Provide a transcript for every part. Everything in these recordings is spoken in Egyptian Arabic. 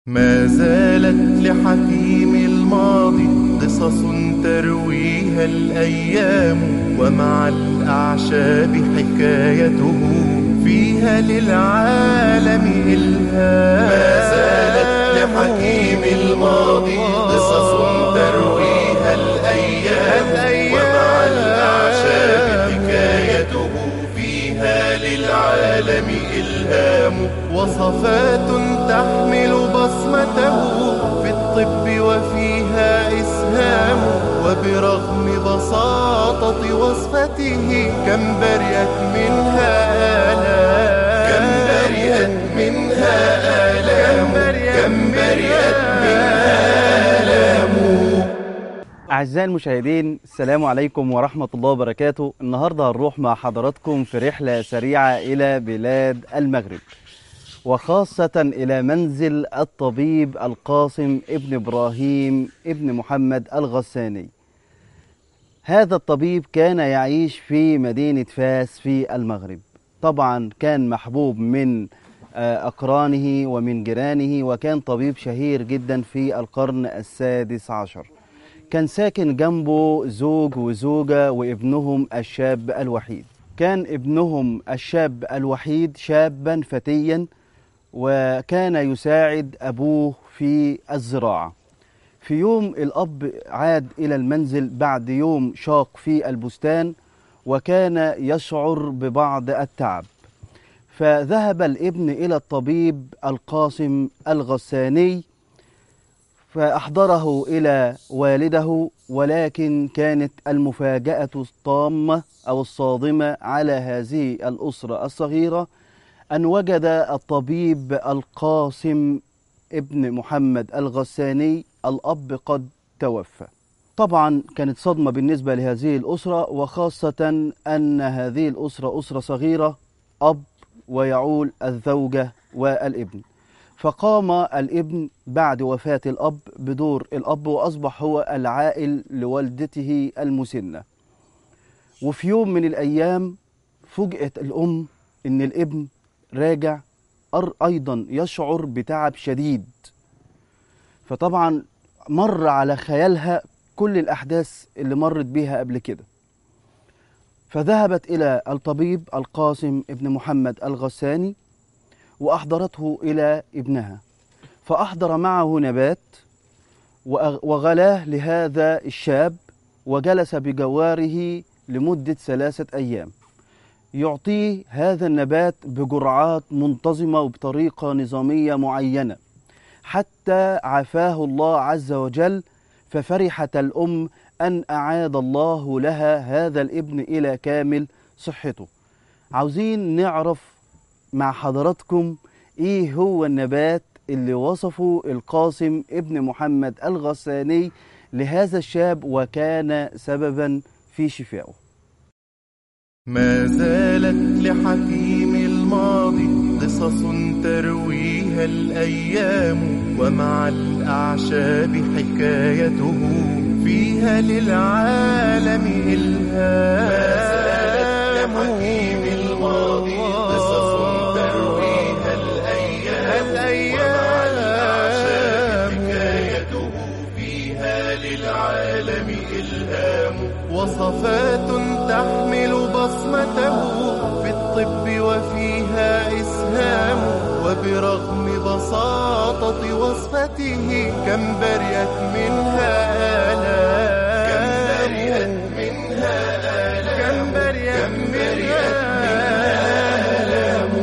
ما زالت لحكيم الماضي قصص ترويها الأيام ومع الأعشاب حكايته فيها للعالم إلهام ما زالت لحكيم الماضي قصص ترويها الأيام ومع الأعشاب حكايته فيها للعالم إلهام وصفات تحمل بصمته في الطب وفيها إسهام وبرغم بساطة وصفته كم برئت منها آلام كم برئت منها آلام كم برئت منها آلام أعزائي المشاهدين السلام عليكم ورحمة الله وبركاته النهاردة هنروح مع حضراتكم في رحلة سريعة إلى بلاد المغرب وخاصة إلى منزل الطبيب القاسم ابن إبراهيم ابن محمد الغساني هذا الطبيب كان يعيش في مدينة فاس في المغرب طبعا كان محبوب من آه، أقرانه ومن جيرانه وكان طبيب شهير جدا في القرن السادس عشر كان ساكن جنبه زوج وزوجة وابنهم الشاب الوحيد كان ابنهم الشاب الوحيد شابا فتيا وكان يساعد أبوه في الزراعة في يوم الأب عاد إلى المنزل بعد يوم شاق في البستان وكان يشعر ببعض التعب فذهب الابن إلى الطبيب القاسم الغساني فأحضره إلى والده ولكن كانت المفاجأة الطامة أو الصادمة على هذه الأسرة الصغيرة أن وجد الطبيب القاسم ابن محمد الغساني الأب قد توفى طبعا كانت صدمة بالنسبة لهذه الأسرة وخاصة أن هذه الأسرة أسرة صغيرة أب ويعول الزوجة والابن فقام الابن بعد وفاة الأب بدور الأب وأصبح هو العائل لوالدته المسنة وفي يوم من الأيام فوجئت الأم إن الابن راجع أر أيضا يشعر بتعب شديد فطبعا مر على خيالها كل الأحداث اللي مرت بيها قبل كده فذهبت إلى الطبيب القاسم ابن محمد الغساني وأحضرته إلى ابنها فأحضر معه نبات وأغ- وغلاه لهذا الشاب وجلس بجواره لمدة ثلاثة أيام يعطيه هذا النبات بجرعات منتظمة وبطريقة نظامية معينة حتى عافاه الله عز وجل ففرحت الأم أن أعاد الله لها هذا الابن إلى كامل صحته عاوزين نعرف مع حضراتكم ايه هو النبات اللي وصفه القاسم ابن محمد الغساني لهذا الشاب وكان سببا في شفائه ما زالت لحكيم الماضي قصص ترويها الأيام ومع الأعشاب حكايته فيها للعالم إلهام ما زالت لحكيم الماضي قصص ترويها الأيام ومع الأعشاب حكايته فيها للعالم إلهام وصفات تحمل بصمته في الطب وفيها إسهام وبرغم بساطة وصفته كم برئت منها آلام كم برئت منها آلام كم برئت منها آلام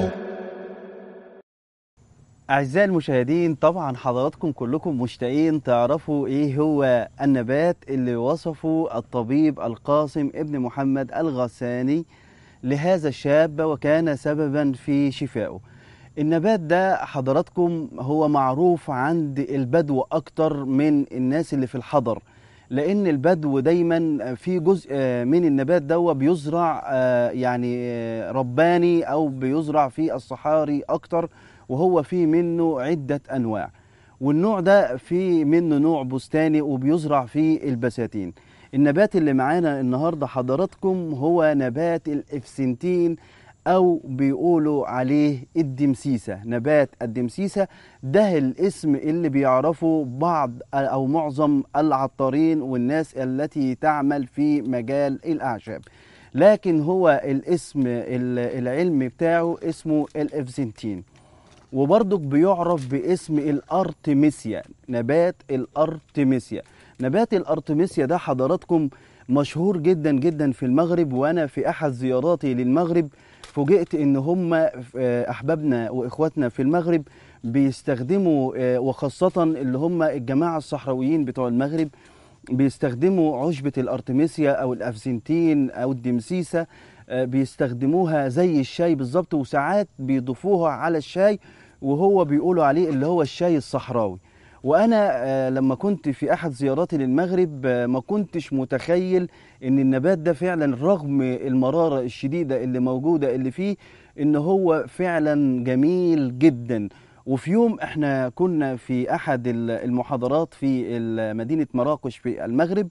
أعزائي المشاهدين طبعا حضراتكم كلكم مشتاقين تعرفوا إيه هو النبات اللي وصفه الطبيب القاسم ابن محمد الغساني لهذا الشاب وكان سببا في شفائه النبات ده حضراتكم هو معروف عند البدو أكتر من الناس اللي في الحضر لأن البدو دايما في جزء من النبات ده بيزرع آه، يعني آه، رباني أو بيزرع في الصحاري أكتر وهو في منه عدة أنواع والنوع ده في منه نوع بستاني وبيزرع في البساتين النبات اللي معانا النهاردة حضراتكم هو نبات الإفسنتين او بيقولوا عليه الدمسيسه نبات الدمسيسه ده الاسم اللي بيعرفه بعض او معظم العطارين والناس التي تعمل في مجال الاعشاب لكن هو الاسم ال- العلمي بتاعه اسمه الافزنتين وبرضك بيعرف باسم الارتميسيا نبات الارتميسيا نبات الارتميسيا ده حضراتكم مشهور جدا جدا في المغرب وانا في احد زياراتي للمغرب فوجئت ان هم آه، احبابنا واخواتنا في المغرب بيستخدموا آه، وخاصه اللي هم الجماعه الصحراويين بتوع المغرب بيستخدموا عشبة الأرتميسيا أو الأفزنتين أو الدمسيسة آه، بيستخدموها زي الشاي بالظبط وساعات بيضيفوها على الشاي وهو بيقولوا عليه اللي هو الشاي الصحراوي وأنا آه، لما كنت في أحد زياراتي للمغرب آه، ما كنتش متخيل إن النبات ده فعلا رغم المرارة الشديدة اللي موجودة اللي فيه إن هو فعلا جميل جدا وفي يوم احنا كنا في احد ال- المحاضرات في ال- مدينه مراكش في المغرب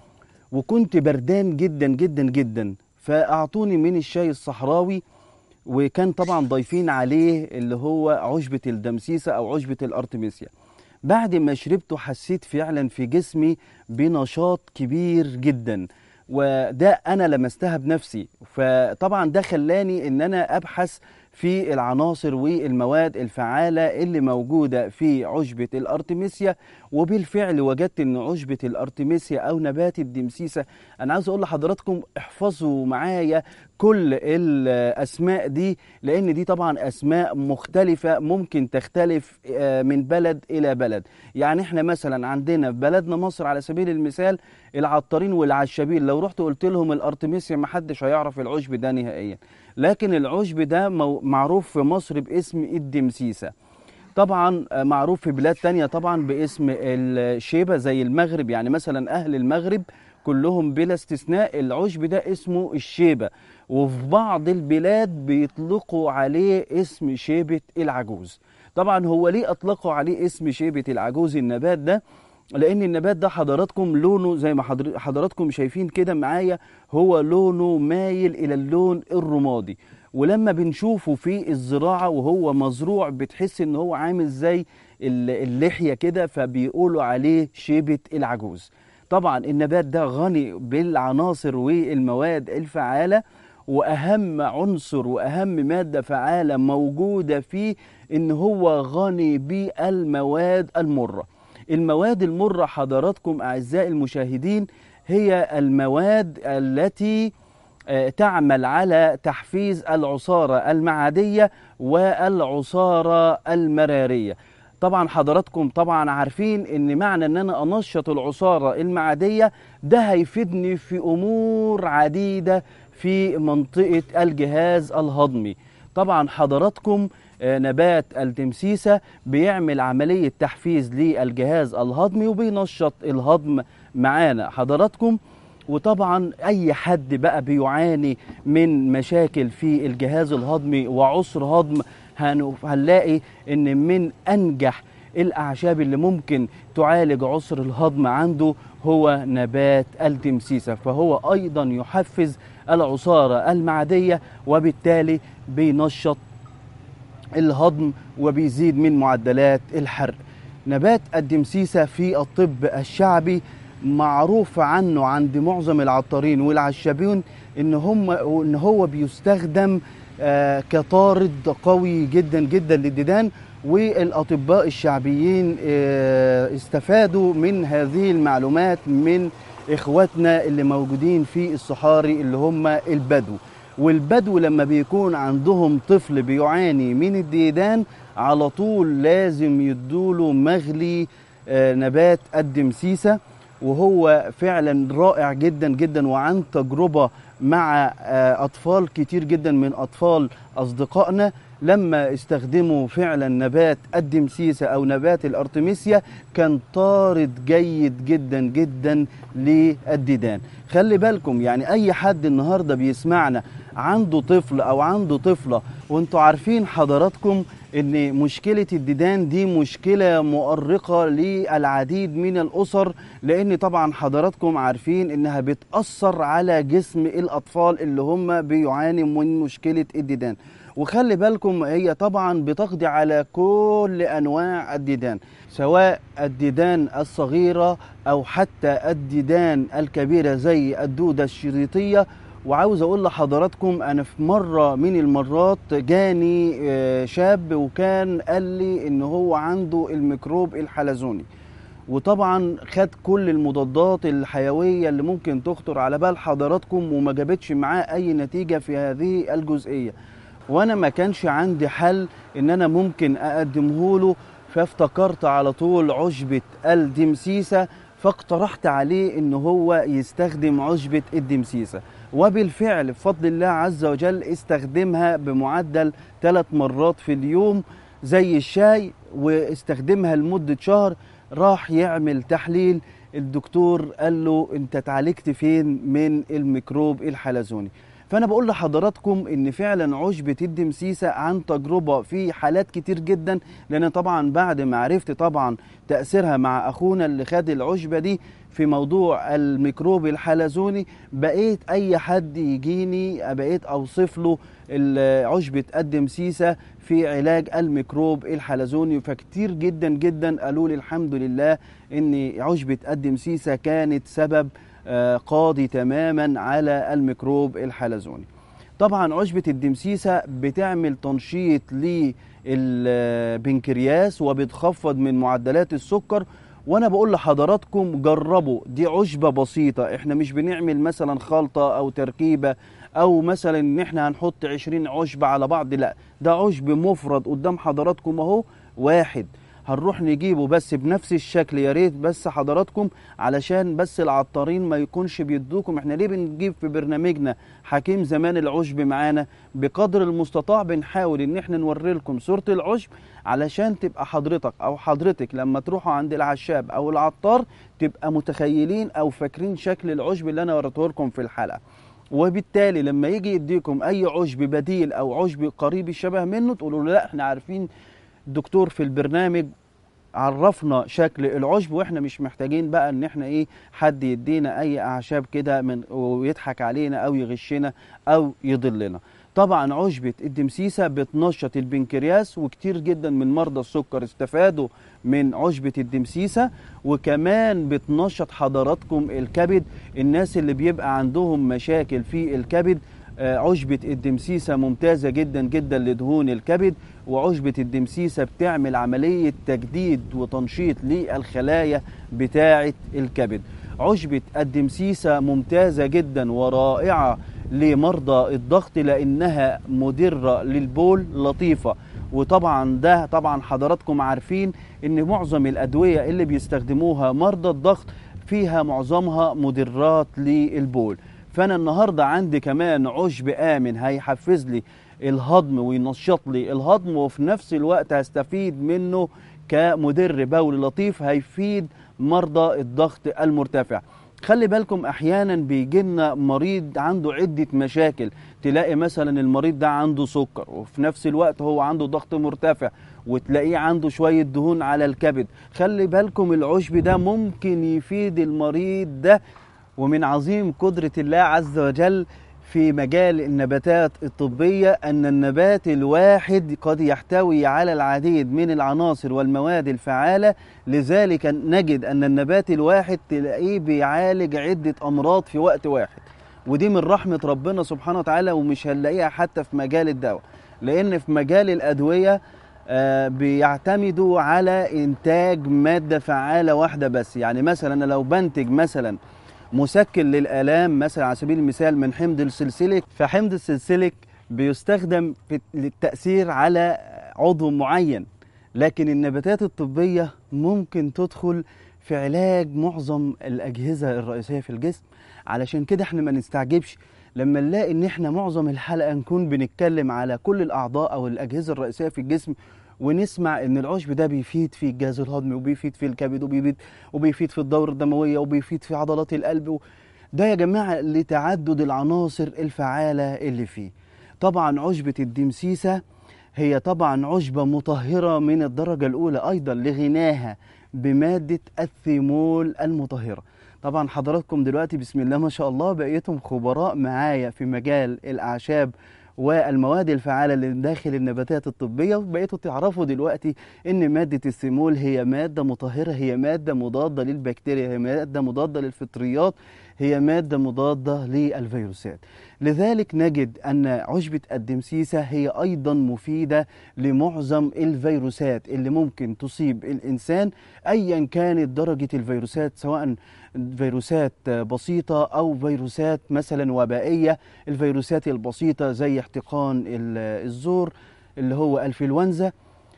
وكنت بردان جدا جدا جدا فاعطوني من الشاي الصحراوي وكان طبعا ضايفين عليه اللي هو عشبه الدمسيسه او عشبه الارتميسيا بعد ما شربته حسيت فعلا في جسمي بنشاط كبير جدا وده انا لمستها بنفسي فطبعا ده خلاني ان انا ابحث في العناصر والمواد الفعالة اللي موجودة في عشبة الأرتميسيا وبالفعل وجدت أن عشبة الأرتميسيا أو نبات الدمسيسة أنا عاوز أقول لحضراتكم احفظوا معايا كل الأسماء دي لأن دي طبعا أسماء مختلفة ممكن تختلف آه، من بلد إلى بلد يعني احنا مثلا عندنا في بلدنا مصر على سبيل المثال العطارين والعشابين لو رحت قلت لهم الأرتميسيا محدش هيعرف العشب ده نهائيا لكن العشب ده مو- معروف في مصر باسم الدمسيسة طبعا آه، معروف في بلاد تانية طبعا باسم الشيبة زي المغرب يعني مثلا أهل المغرب كلهم بلا استثناء العشب ده اسمه الشيبة وفي بعض البلاد بيطلقوا عليه اسم شيبة العجوز طبعا هو ليه أطلقوا عليه اسم شيبة العجوز النبات ده لان النبات ده حضراتكم لونه زي ما حضر- حضراتكم شايفين كده معايا هو لونه مايل الى اللون الرمادي ولما بنشوفه في الزراعه وهو مزروع بتحس ان هو عامل زي ال- اللحيه كده فبيقولوا عليه شيبه العجوز طبعا النبات ده غني بالعناصر والمواد الفعاله واهم عنصر واهم ماده فعاله موجوده فيه ان هو غني بالمواد المره المواد المرة حضراتكم أعزائي المشاهدين هي المواد التي آه، تعمل على تحفيز العصارة المعدية والعصارة المرارية طبعا حضراتكم طبعا عارفين ان معنى ان انا انشط العصارة المعدية ده هيفيدني في امور عديدة في منطقة الجهاز الهضمي طبعا حضراتكم آه، نبات التمسيسة بيعمل عملية تحفيز للجهاز الهضمي وبينشط الهضم معانا حضراتكم وطبعا اي حد بقى بيعاني من مشاكل في الجهاز الهضمي وعسر هضم هن- هنلاقي ان من انجح الاعشاب اللي ممكن تعالج عسر الهضم عنده هو نبات التمسيسه فهو ايضا يحفز العصاره المعديه وبالتالي بينشط الهضم وبيزيد من معدلات الحرق نبات الدمسيسة في الطب الشعبي معروف عنه عند معظم العطارين والعشابين ان هم ان هو بيستخدم آه، كطارد قوي جدا جدا للديدان والاطباء الشعبيين آه، استفادوا من هذه المعلومات من اخواتنا اللي موجودين في الصحاري اللي هم البدو والبدو لما بيكون عندهم طفل بيعاني من الديدان على طول لازم يدوله مغلي آه، نبات الدمسيسة وهو فعلا رائع جدا جدا وعن تجربة مع آه، أطفال كتير جدا من أطفال أصدقائنا لما استخدموا فعلا نبات الدمسيسة أو نبات الأرتميسيا كان طارد جيد جدا جدا للديدان خلي بالكم يعني أي حد النهاردة بيسمعنا عنده طفل أو عنده طفلة وانتوا عارفين حضراتكم ان مشكله الديدان دي مشكله مؤرقه للعديد من الاسر لان طبعا حضراتكم عارفين انها بتاثر على جسم الاطفال اللي هم بيعانوا من مشكله الديدان وخلي بالكم هي طبعا بتقضي على كل انواع الديدان سواء الديدان الصغيره او حتى الديدان الكبيره زي الدوده الشريطيه وعاوز اقول لحضراتكم انا في مره من المرات جاني آه، شاب وكان قال لي ان هو عنده الميكروب الحلزوني وطبعا خد كل المضادات الحيويه اللي ممكن تخطر على بال حضراتكم وما جابتش معاه اي نتيجه في هذه الجزئيه وانا ما كانش عندي حل ان انا ممكن اقدمه له فافتكرت على طول عشبه الدمسيسه فاقترحت عليه ان هو يستخدم عشبه الدمسيسه وبالفعل بفضل الله عز وجل استخدمها بمعدل ثلاث مرات في اليوم زي الشاي واستخدمها لمدة شهر راح يعمل تحليل الدكتور قال له انت اتعالجت فين من الميكروب الحلزوني فانا بقول لحضراتكم ان فعلا عشبة الدمسيسة عن تجربة في حالات كتير جدا لان طبعا بعد ما عرفت طبعا تأثيرها مع اخونا اللي خد العشبة دي في موضوع الميكروب الحلزوني بقيت اي حد يجيني بقيت اوصف له ال- عشبة الدمسيسة في علاج الميكروب الحلزوني فكتير جدا جدا قالوا لي الحمد لله ان عشبة الدمسيسة كانت سبب آه، قاضي تماما على الميكروب الحلزوني طبعا عشبة الدمسيسة بتعمل تنشيط للبنكرياس وبتخفض من معدلات السكر وانا بقول لحضراتكم جربوا دي عشبة بسيطة احنا مش بنعمل مثلا خلطة او تركيبة او مثلا ان احنا هنحط 20 عشبة على بعض لا ده عشب مفرد قدام حضراتكم اهو واحد هنروح نجيبه بس بنفس الشكل يا ريت بس حضراتكم علشان بس العطارين ما يكونش بيدوكم احنا ليه بنجيب في برنامجنا حكيم زمان العشب معانا بقدر المستطاع بنحاول ان احنا نوري لكم صورة العشب علشان تبقى حضرتك او حضرتك لما تروحوا عند العشاب او العطار تبقى متخيلين او فاكرين شكل العشب اللي انا وريته لكم في الحلقة وبالتالي لما يجي يديكم اي عشب بديل او عشب قريب الشبه منه تقولوا له لا احنا عارفين الدكتور في البرنامج عرفنا شكل العشب واحنا مش محتاجين بقى ان احنا ايه حد يدينا اي اعشاب كده من ويضحك علينا او يغشنا او يضلنا طبعا عشبة الدمسيسة بتنشط البنكرياس وكتير جدا من مرضى السكر استفادوا من عشبة الدمسيسة وكمان بتنشط حضراتكم الكبد الناس اللي بيبقى عندهم مشاكل في الكبد آه، عشبة الدمسيسة ممتازة جدا جدا لدهون الكبد وعشبة الدمسيسة بتعمل عملية تجديد وتنشيط للخلايا بتاعة الكبد عشبة الدمسيسة ممتازة جدا ورائعة لمرضى الضغط لأنها مدرة للبول لطيفة وطبعا ده طبعا حضراتكم عارفين ان معظم الأدوية اللي بيستخدموها مرضى الضغط فيها معظمها مدرات للبول فانا النهارده عندي كمان عشب امن هيحفز لي الهضم وينشط لي الهضم وفي نفس الوقت هستفيد منه كمدر بول لطيف هيفيد مرضى الضغط المرتفع خلي بالكم احيانا بيجي لنا مريض عنده عده مشاكل تلاقي مثلا المريض ده عنده سكر وفي نفس الوقت هو عنده ضغط مرتفع وتلاقيه عنده شويه دهون على الكبد خلي بالكم العشب ده ممكن يفيد المريض ده ومن عظيم قدرة الله عز وجل في مجال النباتات الطبية أن النبات الواحد قد يحتوي على العديد من العناصر والمواد الفعالة لذلك نجد أن النبات الواحد تلاقيه بيعالج عدة أمراض في وقت واحد ودي من رحمة ربنا سبحانه وتعالى ومش هنلاقيها حتى في مجال الدواء لأن في مجال الأدوية آه، بيعتمدوا على إنتاج مادة فعالة واحدة بس يعني مثلا أنا لو بنتج مثلا مسكن للآلام مثلا على سبيل المثال من حمض السلسليك فحمض السلسليك بيستخدم في للتأثير على عضو معين لكن النباتات الطبية ممكن تدخل في علاج معظم الأجهزة الرئيسية في الجسم علشان كده احنا ما نستعجبش لما نلاقي ان احنا معظم الحلقة نكون بنتكلم على كل الأعضاء أو الأجهزة الرئيسية في الجسم ونسمع ان العشب ده بيفيد في الجهاز الهضمي وبيفيد في الكبد وبيفيد وبيفيد في الدورة الدموية وبيفيد في عضلات القلب و... ده يا جماعة لتعدد العناصر الفعالة اللي فيه طبعا عشبة الدمسيسة هي طبعا عشبة مطهرة من الدرجة الأولى أيضا لغناها بمادة الثيمول المطهرة طبعا حضراتكم دلوقتي بسم الله ما شاء الله بقيتم خبراء معايا في مجال الأعشاب والمواد الفعالة اللي داخل النباتات الطبية وبقيتوا تعرفوا دلوقتي ان مادة الثيمول هي مادة مطهرة هي مادة مضادة للبكتيريا هي مادة مضادة للفطريات هي مادة مضادة للفيروسات لذلك نجد أن عشبة الدمسيسة هي أيضا مفيدة لمعظم الفيروسات اللي ممكن تصيب الإنسان أيا كانت درجة الفيروسات سواء فيروسات بسيطة أو فيروسات مثلا وبائية الفيروسات البسيطة زي احتقان الزور اللي هو الفلونزا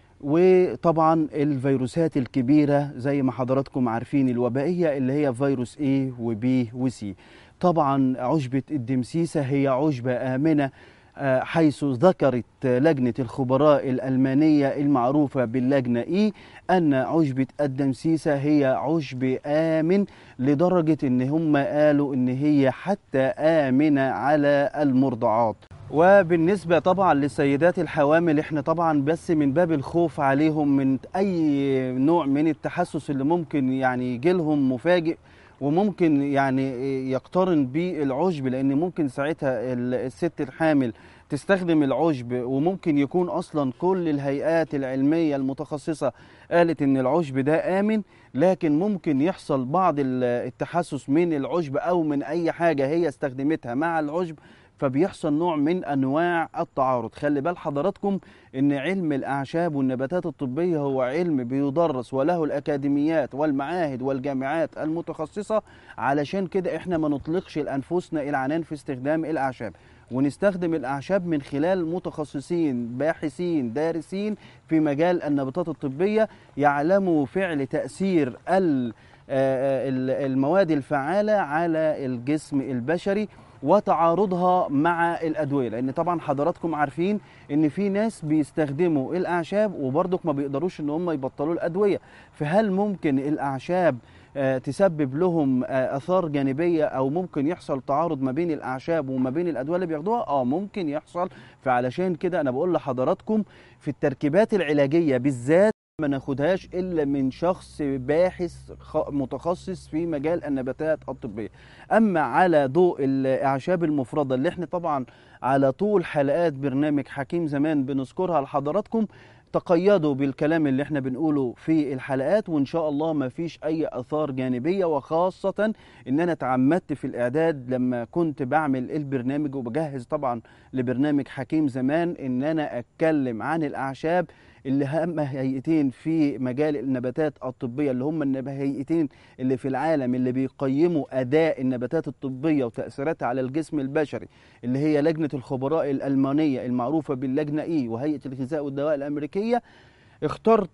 وطبعا الفيروسات الكبيرة زي ما حضراتكم عارفين الوبائية اللي هي فيروس A و B و C طبعا عشبة الدمسيسة هي عشبة آمنة حيث ذكرت لجنة الخبراء الألمانية المعروفة باللجنة إي أن عشبة الدمسيسة هي عشب آمن لدرجة إن هم قالوا إن هي حتى آمنة على المرضعات وبالنسبة طبعا للسيدات الحوامل احنا طبعا بس من باب الخوف عليهم من أي نوع من التحسس اللي ممكن يعني يجي لهم مفاجئ وممكن يعني يقترن بالعشب لان ممكن ساعتها الست الحامل تستخدم العشب وممكن يكون اصلا كل الهيئات العلميه المتخصصه قالت ان العشب ده امن لكن ممكن يحصل بعض التحسس من العشب او من اي حاجه هي استخدمتها مع العشب فبيحصل نوع من انواع التعارض خلي بال حضراتكم ان علم الاعشاب والنباتات الطبيه هو علم بيدرس وله الاكاديميات والمعاهد والجامعات المتخصصه علشان كده احنا ما نطلقش لانفسنا العنان في استخدام الاعشاب ونستخدم الاعشاب من خلال متخصصين باحثين دارسين في مجال النباتات الطبيه يعلموا فعل تاثير المواد الفعاله على الجسم البشري وتعارضها مع الادويه لان طبعا حضراتكم عارفين ان في ناس بيستخدموا الاعشاب وبرضك ما بيقدروش ان هم يبطلوا الادويه فهل ممكن الاعشاب تسبب لهم اثار جانبيه او ممكن يحصل تعارض ما بين الاعشاب وما بين الادويه اللي بياخدوها اه ممكن يحصل فعلشان كده انا بقول لحضراتكم في التركيبات العلاجيه بالذات ما ناخدهاش الا من شخص باحث متخصص في مجال النباتات الطبيه اما على ضوء الاعشاب المفرده اللي احنا طبعا على طول حلقات برنامج حكيم زمان بنذكرها لحضراتكم تقيدوا بالكلام اللي احنا بنقوله في الحلقات وان شاء الله ما فيش اي اثار جانبيه وخاصه ان انا تعمدت في الاعداد لما كنت بعمل البرنامج وبجهز طبعا لبرنامج حكيم زمان ان انا اتكلم عن الاعشاب اللي هم هيئتين في مجال النباتات الطبيه اللي هم الهيئتين اللي في العالم اللي بيقيموا اداء النباتات الطبيه وتاثيراتها على الجسم البشري اللي هي لجنه الخبراء الالمانيه المعروفه باللجنه اي وهيئه الغذاء والدواء الامريكيه اخترت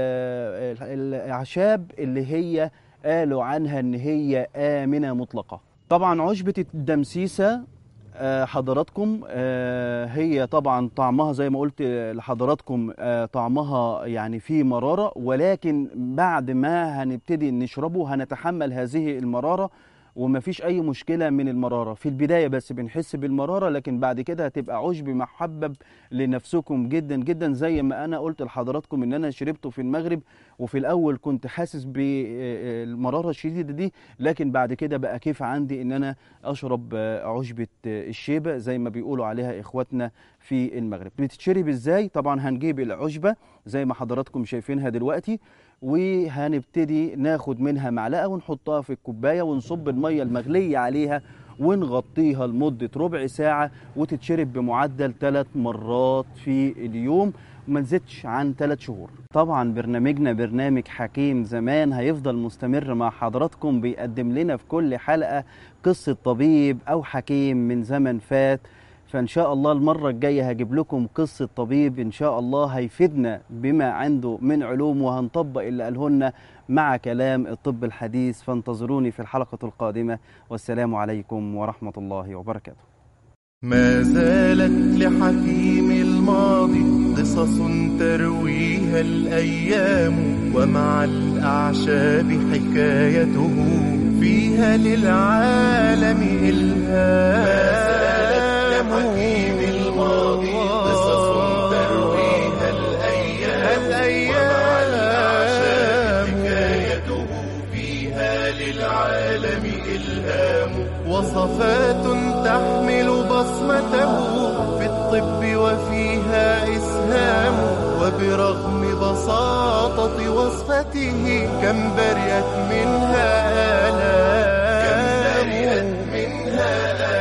الاعشاب اللي هي قالوا عنها ان هي امنه مطلقه طبعا عشبه الدمسيسه حضراتكم هي طبعا طعمها زي ما قلت لحضراتكم طعمها يعني فيه مرارة ولكن بعد ما هنبتدي نشربه هنتحمل هذه المرارة وما فيش اي مشكله من المراره في البدايه بس بنحس بالمراره لكن بعد كده هتبقى عشب محبب لنفسكم جدا جدا زي ما انا قلت لحضراتكم ان انا شربته في المغرب وفي الاول كنت حاسس بالمراره الشديده دي لكن بعد كده بقى كيف عندي ان انا اشرب عشبه الشيبه زي ما بيقولوا عليها اخواتنا في المغرب بتتشرب ازاي طبعا هنجيب العشبه زي ما حضراتكم شايفينها دلوقتي وهنبتدي ناخد منها معلقه ونحطها في الكوبايه ونصب الميه المغليه عليها ونغطيها لمده ربع ساعه وتتشرب بمعدل ثلاث مرات في اليوم وما نزيدش عن ثلاث شهور طبعا برنامجنا برنامج حكيم زمان هيفضل مستمر مع حضراتكم بيقدم لنا في كل حلقه قصه طبيب او حكيم من زمن فات فان شاء الله المره الجايه هجيب لكم قصه طبيب ان شاء الله هيفيدنا بما عنده من علوم وهنطبق اللي قاله لنا مع كلام الطب الحديث فانتظروني في الحلقه القادمه والسلام عليكم ورحمه الله وبركاته ما زالت لحكيم الماضي قصص ترويها الأيام ومع الأعشاب حكايته فيها للعالم إلهام ما زالت لحكيم الماضي قصص ترويها العالم إلهام وصفات تحمل بصمته في الطب وفيها إسهام وبرغم بساطة وصفته كم بريت منها آلام كم بريت منها